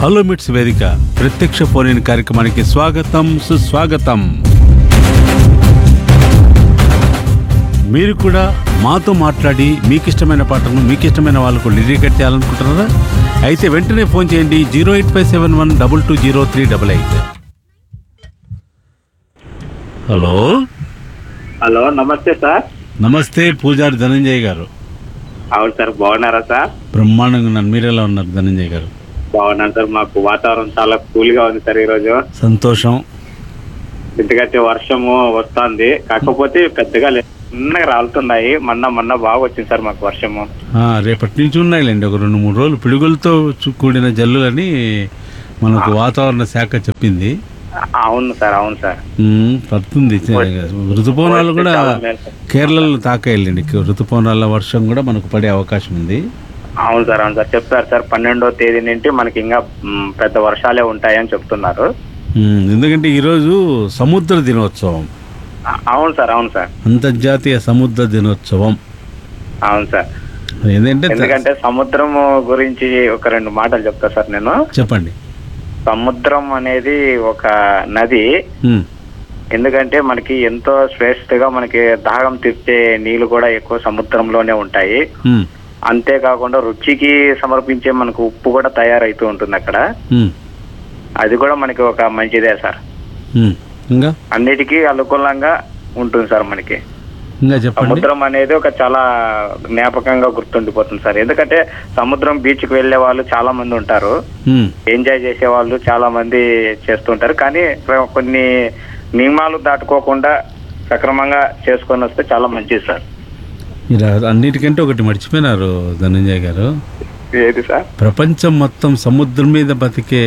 Hello మిట్స్ వేదిక ప్రత్యక్ష ఫోన్ ఇన్ కార్యక్రమానికి స్వాగతం సుస్వాగతం మీరు కూడా మాతో మాట్లాడి మీకు ఇష్టమైన పాటను మీకు ఇష్టమైన వాళ్ళకు డెడికేట్ చేయాలనుకుంటున్నారా అయితే వెంటనే ఫోన్ చేయండి zero eight five seven one double two zero three double eight hello hello నమస్తే సార్ నమస్తే పూజారి ధనంజయ్ గారు అవును సార్ బాగున్నారా సార్ బ్రహ్మాండంగా ఉన్నాను మీరు ఎలా ఉన్నారు ధనంజయ్ గారు బాగున్నాను సార్ మాకు వాతావరణం చాలా కూల్ గా ఉంది సార్ ఈ రోజు సంతోషం ఎందుకంటే వర్షము వస్తుంది కాకపోతే పెద్దగా లే- చిన్నగా రాలుతున్నాయి మొన్న మొన్న బాగా వచ్చింది సార్ మాకు వర్షము ఆ, రేపటి నుంచి ఉన్నాయిలేండి ఒక రెండు మూడు రోజులు పిడుగులతో చు- కూడిన జల్లులని మనకు వాతావరణ శాఖ చెప్పింది అవును సార్ అవును సార్ ఉమ్, పడుతుంది ఋతుపవనాలు కూడా చాలా మేలు సార్. కేరళలో తాకాయండి ఋతుపవనాల వర్షం కూడా మనకు పడే అవకాశం ఉంది అవును సార్ అవును సార్ చెప్పారు సార్ పన్నెండో తేదీ నుండి మనకి ఇంకా మ్, పెద్ద వర్షాలే ఉంటాయని చెప్తున్నారు ఉమ్, ఎందుకంటే ఈరోజు సముద్ర దినోత్సవం ఆ, అవును సార్ అవును సార్ అంతర్జాతీయ సముద్ర దినోత్సవం అవును సార్ ఏంటంటే ఎందుకంటే సముద్రం గురించి ఒక రెండు మాటలు చెప్తా సార్ నేను చెప్పండి సముద్రం అనేది ఒక నది ఉమ్, ఎందుకంటే మనకి ఎంతో శ్రేష్ఠగా మనకి దాహం తీర్చే నీళ్లు కూడా ఎక్కువ సముద్రంలోనే ఉంటాయి ఉమ్, అంతేకాకుండా రుచికి సమర్పించే మనకు ఉప్పు కూడా తయారైతూ ఉంటుంది అక్కడ ఉమ్, అది కూడా మనకి ఒక మంచిదే సార్ ఉమ్. ఇంకా అన్నిటికీ అనుకూలంగా ఉంటుంది సార్ మనకి ఇంకా చెప్పండి సముద్రం అనేది ఒక చాలా జ్ఞాపకంగా గుర్తుండిపోతుంది సార్ ఎందుకంటే సముద్రం బీచ్ కి వెళ్లే వాళ్ళు చాలా మంది ఉంటారు ఉమ్, ఎంజాయ్ చేసే వాళ్ళు చాలా మంది చేస్తుంటారు కానీ కొన్ని నియమాలు దాటుకోకుండా సక్రమంగా చేసుకొని వస్తే చాలా మంచిది సార్ మీరు అన్నిటికంటే ఒకటి మర్చిపోయినారు ధనంజయ్ గారు ఏది సార్ ప్రపంచం మొత్తం సముద్రం మీద బతికే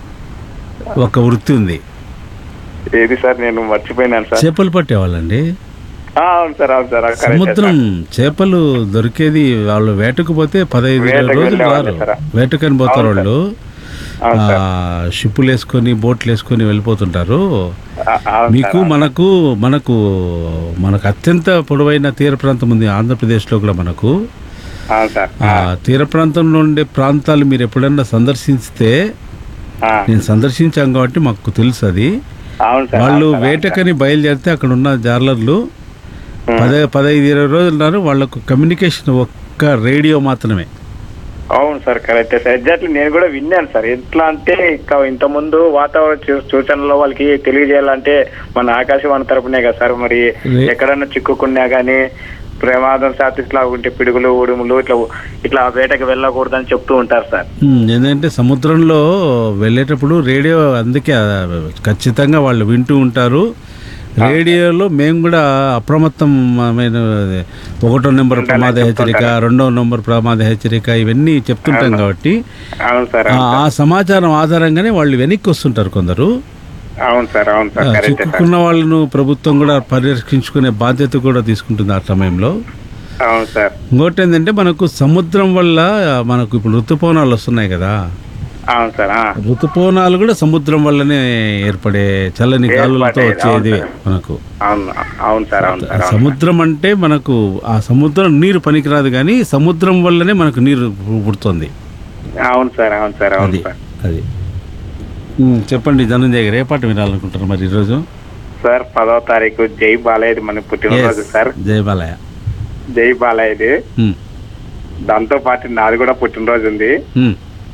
ఒక వృత్తి ఉంది ఏది సార్ నేను మర్చిపోయినాను సార్ చేపలు పట్టేవాళ్ళండి ఆ, అవును సార్ అవును సార్ కరెక్టే సముద్రం చేపలు దొరికేది వాళ్ళు వేటకు పోతే పదహైదు ఇరవై వేటకు రోజులు వెళ్ళేవాళ్ళు రారు సార్. వేటకని పోతారు అవును వాళ్ళు అవును సార్ ఆ, షిప్పులు వేసుకొని బోట్లు వేసుకొని వెళ్ళిపోతుంటారు ఆ, అవును మీకు సార్. మనకు మనకు మనకు అత్యంత పొడవైన తీర ప్రాంతం ఉంది ఆంధ్రప్రదేశ్లో కూడా మనకు అవును సార్ ఆ తీర ప్రాంతంలో ఉండే ప్రాంతాలు మీరు ఎప్పుడన్నా సందర్శిస్తే ఆ, నేను సందర్శించాం కాబట్టి మాకు తెలుసు అది అవును సార్ వాళ్ళు అవును సార్, వేటకని బయలుదేరితే అక్కడ ఉన్న జార్లర్లు పదే పదహైదు ఇరవై రోజులు ఉన్నారు వాళ్ళకు కమ్యూనికేషన్ ఒక్క రేడియో మాత్రమే అవును సార్ కరెక్టే సార్ ఎగ్జాక్ట్లీ నేను కూడా విన్నాను సార్ ఎట్లా అంటే ఇంకా ఇంత ముందు వాతావరణ చూ- సూచనలో వాళ్ళకి తెలియజేయాలంటే మన ఆకాశవాణి తరపునే కదా సార్ మరి రే- ఎక్కడన్నా చిక్కుకున్నా గానీ ప్రమాదం శాతం ఇట్లా ఉంటే పిడుగులు ఉడుములు ఇట్లా ఇట్లా వేటకి వెళ్ళకూడదని చెప్తూ ఉంటారు సార్ ఉమ్, ఏంటంటే సముద్రంలో వెళ్ళేటప్పుడు రేడియో అందుకే ఆ, ఖచ్చితంగా వాళ్ళు వింటూ ఉంటారు రేడియోలో మేము కూడా అప్రమత్తమైన ఒకటో నెంబర్ ప్రమాద హెచ్చరిక రెండో నెంబర్ ప్రమాద హెచ్చరిక ఇవన్నీ చెప్తుంటాం కాబట్టి అవును సార్ ఆ ఆ సమాచారం ఆధారంగానే వాళ్ళు వెనక్కి వస్తుంటారు కొందరు అవును సార్ అవును సార్ ఆ, కరెక్టే సార్ చిక్కుకున్న వాళ్ళను ప్రభుత్వం కూడా పరిరక్షించుకునే బాధ్యత కూడా తీసుకుంటుంది ఆ సమయంలో అవును సార్ ఇంకోటి ఏంటంటే మనకు సముద్రం వల్ల మనకు ఇప్పుడు ఋతుపవనాలు వస్తున్నాయి కదా అవును సార్ ఆ. ఋతుపవనాలు కూడా సముద్రం వల్లనే ఏర్పడే చల్లని గాలులతో ఏర్పడేది, వచ్చేది అవును మనకు అవును అవును సార్ అవును సార్ అవును సముద్రం అంటే మనకు ఆ సముద్రం నీరు పనికిరాదు కానీ సముద్రం వల్లనే మనకు నీరు పు- పుడుతుంది అవును సార్ అవును సార్ అవును అది సార్ అది ఉమ్, చెప్పండి ధనంజయ్ గారు ఏ పాట వినాలనుకుంటారు మరి ఈరోజు సార్ పదో తారీఖు జై బాలయ్యది మన పుట్టినరోజు Yes, సార్ జయ బాలయ్య జై బాలయ్యది ఉమ్, దాంతో పాటు నాది కూడా పుట్టినరోజు ఉంది ఉమ్,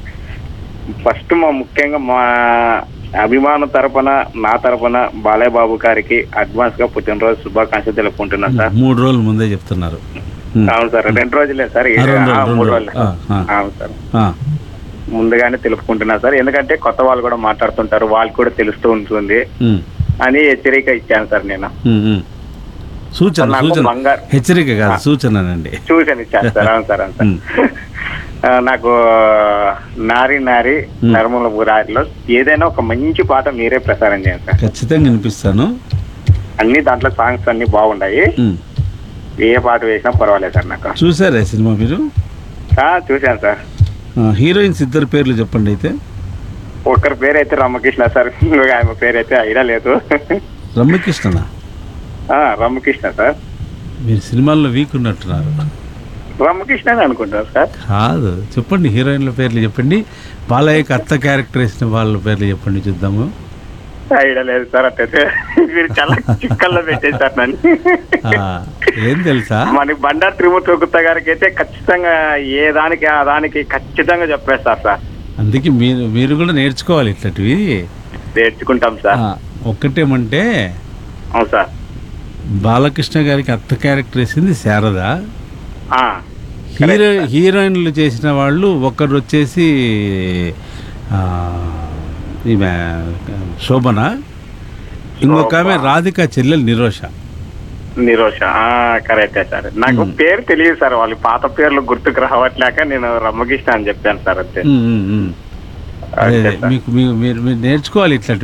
ఫస్ట్ మా ముఖ్యంగా మా అభిమాన తరపున నా తరపున బాలయ్య బాబు గారికి అడ్వాన్స్ గా పుట్టినరోజు శుభాకాంక్షలు తెలుపుకుంటున్నాను సార్ మూడు రోజుల ముందే చెప్తున్నారు ఉమ్, అవును సార్ రెండు రోజులే సార్ ఆ, రెండు ఆ, రోజులు, మూడు రెండు రోజులు రోజులు. ఆ, ఆ. అవును సార్ ఆ, ముందుగానే తెలుపుకుంటున్నా సార్ ఎందుకంటే కొత్త వాళ్ళు కూడా మాట్లాడుతుంటారు వాళ్ళకి కూడా తెలుస్తూ ఉంటుంది ఉమ్, అని హెచ్చరిక ఇచ్చాను సార్ నేను ఉమ్, ఉమ్. సూచన నాకు సూచన బంగారు హెచ్చరిక కాదు సూచనండి చూసాను ఇచ్చాను సార్ అవును సార్ అవును సార్ ఉమ్. ఆ, నాకు నారి నారి Hmm. నర్మల బురారిలో ఏదైనా ఒక మంచి పాట మీరే ప్రసారం చేయండి సార్ ఖచ్చితంగా వినిపిస్తాను అన్ని దాంట్లో సాంగ్స్ అన్ని బాగున్నాయి ఉమ్. ఏ పాట వేసినా పర్వాలేదు సార్ నాకు చూసారా ఈ సినిమా మీరు ఆ, చూశాను సార్ ఆ, హీరోయిన్స్ ఇద్దరు పేర్లు చెప్పండి అయితే ఒకరి పేరు అయితే రమకృష్ణ సార్ ఇంకొక ఆమె పేరు అయితే ఐడియా లేదు రమ్యకృష్ణనా ఆ, రమకృష్ణ సార్ మీరు సినిమాల్లో వీక్ ఉన్నట్టున్నారు రామకృష్ణ అని అనుకుంటారు సార్ కాదు చెప్పండి హీరోయిన్ల పేర్లు చెప్పండి బాలయ్యకి అత్త క్యారెక్టర్ వేసిన వాళ్ళ పేర్లు చెప్పండి చూద్దాము ఐడియా లేదు సార్ అట్టయితే మీరు చాలా చిక్కల్లో పెట్టేశారు నన్ను ఆ, ఏం తెలుసా మనకి బండారు త్రిమూర్తి గుప్తా గారికి అయితే ఖచ్చితంగా ఏ దానికి ఆ దానికి ఖచ్చితంగా చెప్పేస్తారు సార్ అందుకే మీరు మీరు కూడా నేర్చుకోవాలి ఇట్లాంటివి నేర్చుకుంటాం సార్ ఆ, ఒక్కటేమంటే అవును సార్ బాలకృష్ణ గారికి అత్త క్యారెక్టర్ వేసింది శారద ఆ, హీరో హీరోయిన్లు చేసిన వాళ్ళు ఒకరు వచ్చేసి ఆ, ఈమె శోభన ఇంకొక ఆమె రాధిక చెల్లెలు నిరోష నిరోష ఆ, కరెక్టే సార్ నాకు పేరు తెలియదు సార్ వాళ్ళు పాత పేర్లు గుర్తుకు రావట్లేక నేను రమ్మకృష్ణ అని చెప్పాను సార్ అంతే ఉమ్, ఉమ్, ఉమ్. అదే అంతే అదే. సార్. మీకు మీ- మీరు మీరు నేర్చుకోవాలి ఇట్లాంటివి